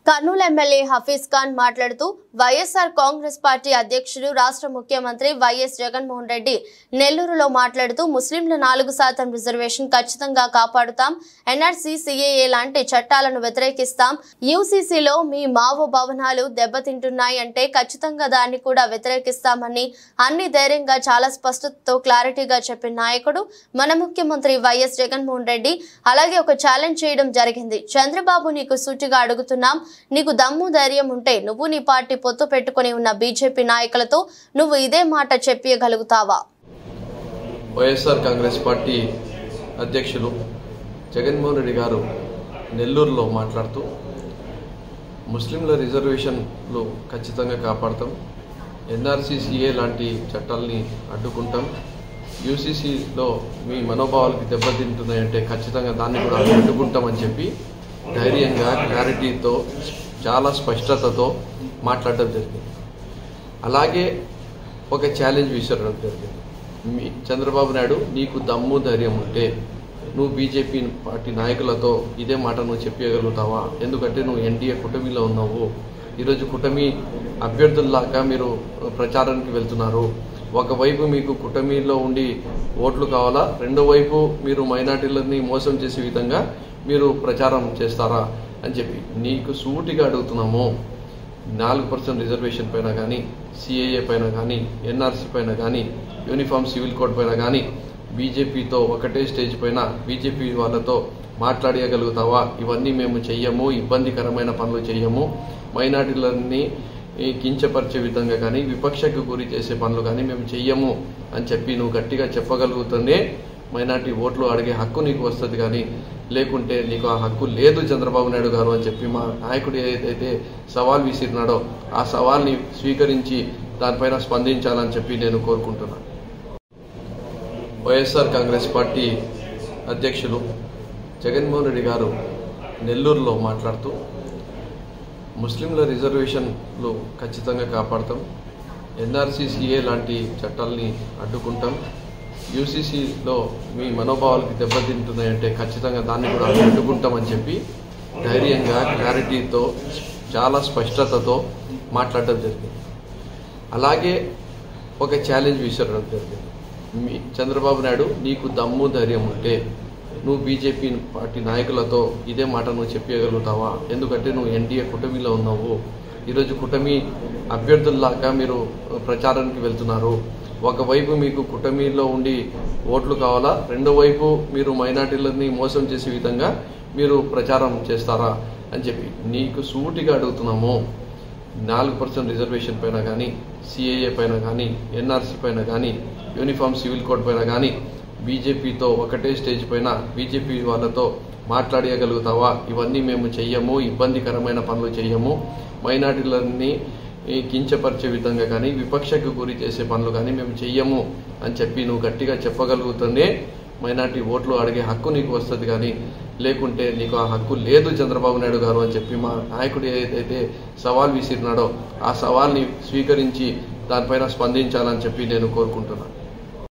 Kurnool MLA Hafeez Khan మాట్లాడుతూ YSR Congress party అధ్యక్షుడు రాష్ట్ర ముఖ్యమంత్రి వైఎస్ జగన్మోహన్ రెడ్డి నెల్లూరులో మాట్లాడుతూ ముస్లింల నాలుగు శాతం రిజర్వేషన్ ఖచ్చితంగా కాపాడుతాం ఎన్ఆర్సీ సిఏఏ లాంటి చట్టాలను వ్యతిరేకిస్తాం యూసీసీలో మీ మావో భవనాలు దెబ్బతింటున్నాయి అంటే ఖచ్చితంగా దాన్ని కూడా వ్యతిరేకిస్తామని అన్ని ధైర్యంగా చాలా స్పష్టతతో క్లారిటీగా చెప్పిన నాయకుడు మన ముఖ్యమంత్రి వైఎస్ జగన్మోహన్ రెడ్డి అలాగే ఒక ఛాలెంజ్ చేయడం జరిగింది చంద్రబాబు నీకు సూటిగా అడుగుతున్నాం నీకు దమ్ము ధైర్యం ఉంటే నువ్వు నీ పార్టీ పొత్తు పెట్టుకుని ఉన్న బీజేపీ నాయకులతో నువ్వు ఇదే మాట చెప్పగలుగుతావా వైఎస్ఆర్ కాంగ్రెస్ పార్టీ అధ్యక్షులు జగన్మోహన్ రెడ్డి గారు నెల్లూరులో మాట్లాడుతూ ముస్లింల రిజర్వేషన్లు ఖచ్చితంగా కాపాడతాం ఎన్ఆర్సీసీఏ లాంటి చట్టాలని అడ్డుకుంటాం యూసీసీలో మీ మనోభావాలకి దెబ్బతింటున్నాయంటే ఖచ్చితంగా దాన్ని కూడా అడ్డుకుంటామని చెప్పి ధైర్యంగా క్లారిటీతో చాలా స్పష్టతతో మాట్లాడడం జరిగింది అలాగే ఒక ఛాలెంజ్ విసరడం జరిగింది మీ చంద్రబాబు నాయుడు నీకు దమ్ము ధైర్యం ఉంటే నువ్వు బీజేపీ పార్టీ నాయకులతో ఇదే మాట నువ్వు చెప్పగలుగుతావా ఎందుకంటే నువ్వు ఎన్డీఏ కూటమిలో ఉన్నావు ఈరోజు కూటమి అభ్యర్థుల్లాగా మీరు ప్రచారానికి వెళ్తున్నారు ఒకవైపు మీకు కూటమిలో ఉండి ఓట్లు కావాలా రెండో వైపు మీరు మైనార్టీలని మోసం చేసే విధంగా మీరు ప్రచారం చేస్తారా అని చెప్పి నీకు సూటిగా అడుగుతున్నాము నాలుగు పర్సెంట్ రిజర్వేషన్ పైన కానీ సిఏఏ పైన కానీ ఎన్ఆర్సీ పైన కానీ యూనిఫామ్ సివిల్ కోడ్ పైన కానీ బీజేపీతో ఒకటే స్టేజ్ పైన బీజేపీ వాళ్ళతో మాట్లాడగలుగుతావా ఇవన్నీ మేము చెయ్యము ఇబ్బందికరమైన పనులు చెయ్యము మైనార్టీలన్నీ ఈ కించపరిచే విధంగా కానీ విపక్షకు గురి చేసే పనులు కానీ మేము చెయ్యము అని చెప్పి నువ్వు గట్టిగా చెప్పగలుగుతూనే మైనార్టీ ఓట్లు అడిగే హక్కు నీకు వస్తుంది కానీ లేకుంటే నీకు ఆ హక్కు లేదు చంద్రబాబు నాయుడు గారు అని చెప్పి మా నాయకుడు ఏదైతే సవాల్ విసిరినాడో ఆ సవాల్ని స్వీకరించి దానిపైన స్పందించాలని చెప్పి నేను కోరుకుంటున్నాను వైఎస్ఆర్ కాంగ్రెస్ పార్టీ అధ్యక్షులు జగన్మోహన్ రెడ్డి గారు నెల్లూరులో మాట్లాడుతూ ముస్లింల రిజర్వేషన్లు ఖచ్చితంగా కాపాడతాం ఎన్ఆర్సీసీఏ లాంటి చట్టాలని అడ్డుకుంటాం యూసీసీలో మీ మనోభావాలకి దెబ్బతింటున్నాయంటే ఖచ్చితంగా దాన్ని కూడా అడ్డుకుంటామని చెప్పి ధైర్యంగా క్లారిటీతో చాలా స్పష్టతతో మాట్లాడడం జరిగింది అలాగే ఒక ఛాలెంజ్ విసరడం జరిగింది మీ చంద్రబాబు నాయుడు నీకు దమ్ము ధైర్యం ఉంటే నువ్వు బీజేపీ పార్టీ నాయకులతో ఇదే మాట నువ్వు చెప్పగలుగుతావా ఎందుకంటే నువ్వు ఎన్డీఏ కూటమిలో ఉన్నావు ఈరోజు కూటమి అభ్యర్థుల్లాగా మీరు ప్రచారానికి వెళ్తున్నారు ఒకవైపు మీకు కూటమిలో ఉండి ఓట్లు కావాలా రెండో వైపు మీరు మైనార్టీలని మోసం చేసే విధంగా మీరు ప్రచారం చేస్తారా అని చెప్పి నీకు సూటిగా అడుగుతున్నాము నాలుగు పర్సెంట్ రిజర్వేషన్ పైన కానీ సిఏఏ పైన కానీ ఎన్ఆర్సీ పైన కానీ యూనిఫామ్ సివిల్ కోడ్ పైన కానీ బీజేపీతో ఒకటే స్టేజ్ పైన బీజేపీ వాళ్ళతో మాట్లాడగలుగుతావా ఇవన్నీ మేము చెయ్యము ఇబ్బందికరమైన పనులు చెయ్యము మైనార్టీలన్నీ ఈ కించపరిచే విధంగా కానీ విపక్షకు గురి చేసే పనులు కానీ మేము చెయ్యము అని చెప్పి నువ్వు గట్టిగా చెప్పగలుగుతూనే మైనార్టీ ఓట్లు అడిగే హక్కు నీకు వస్తుంది కానీ లేకుంటే నీకు ఆ హక్కు లేదు చంద్రబాబు నాయుడు గారు అని చెప్పి మా నాయకుడు ఏదైతే సవాల్ విసిరినాడో ఆ సవాల్ని స్వీకరించి దానిపైన స్పందించాలని చెప్పి నేను కోరుకుంటున్నాను